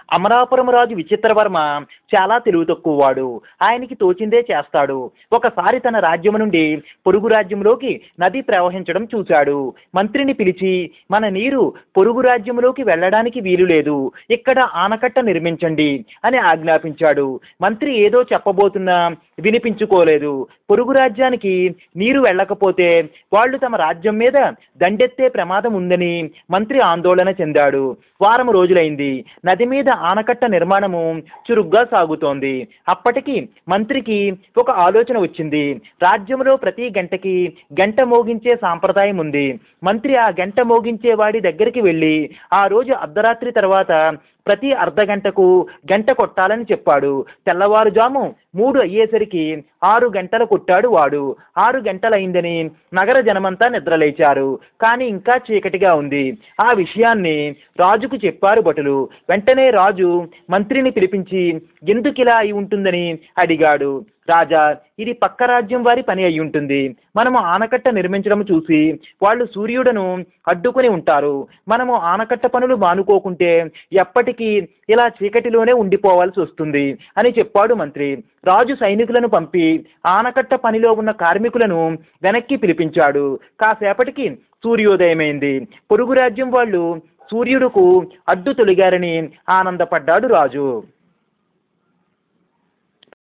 అమరాపురం రాజు విచిత్రవర్మ చాలా తెలివి తక్కువవాడు ఆయనకి తోచిందే చేస్తాడు ఒకసారి తన రాజ్యం నుండి పొరుగు రాజ్యంలోకి నది ప్రవహించడం చూశాడు మంత్రిని పిలిచి మన నీరు పొరుగు రాజ్యంలోకి వెళ్ళడానికి వీలు లేదు ఇక్కడ ఆనకట్ట నిర్మించండి అని ఆజ్ఞాపించాడు మంత్రి ఏదో చెప్పబోతున్నా వినిపించుకోలేదు పొరుగు రాజ్యానికి నీరు వెళ్ళకపోతే వాళ్ళు తమ రాజ్యం మీద దండెత్తే ప్రమాదం ఉందని మంత్రి ఆందోళన చెందాడు వారం రోజులైంది నది మీద ఆనకట్ట నిర్మాణము చురుగ్గా సాగుతోంది అప్పటికి మంత్రికి ఒక ఆలోచన వచ్చింది రాజ్యంలో ప్రతి గంటకి గంట మోగించే సాంప్రదాయం ఉంది మంత్రి ఆ గంట మోగించే వాడి దగ్గరికి వెళ్ళి ఆ రోజు అర్ధరాత్రి తర్వాత ప్రతి అర్ధ గంటకు గంట కొట్టాలని చెప్పాడు తెల్లవారుజాము మూడు అయ్యేసరికి ఆరు గంటలు కొట్టాడు వాడు ఆరు గంటలైందని నగర జనమంతా నిద్రలేచారు కానీ ఇంకా చీకటిగా ఉంది ఆ విషయాన్ని రాజుకు చెప్పారు భటులు వెంటనే రాజు మంత్రిని పిలిపించి ఎందుకిలా అయి ఉంటుందని అడిగాడు రాజా ఇది పక్క రాజ్యం వారి పని అయి ఉంటుంది మనము ఆనకట్ట నిర్మించడం చూసి వాళ్ళు సూర్యుడను అడ్డుకొని ఉంటారు మనము ఆనకట్ట పనులు మానుకోకుంటే ఎప్పటికీ ఇలా చీకటిలోనే ఉండిపోవాల్సి వస్తుంది అని చెప్పాడు మంత్రి రాజు సైనికులను పంపి ఆనకట్ట పనిలో ఉన్న కార్మికులను వెనక్కి పిలిపించాడు కాసేపటికి సూర్యోదయమైంది పొరుగు రాజ్యం వాళ్ళు సూర్యుడుకు అడ్డు తొలిగారని ఆనందపడ్డాడు రాజు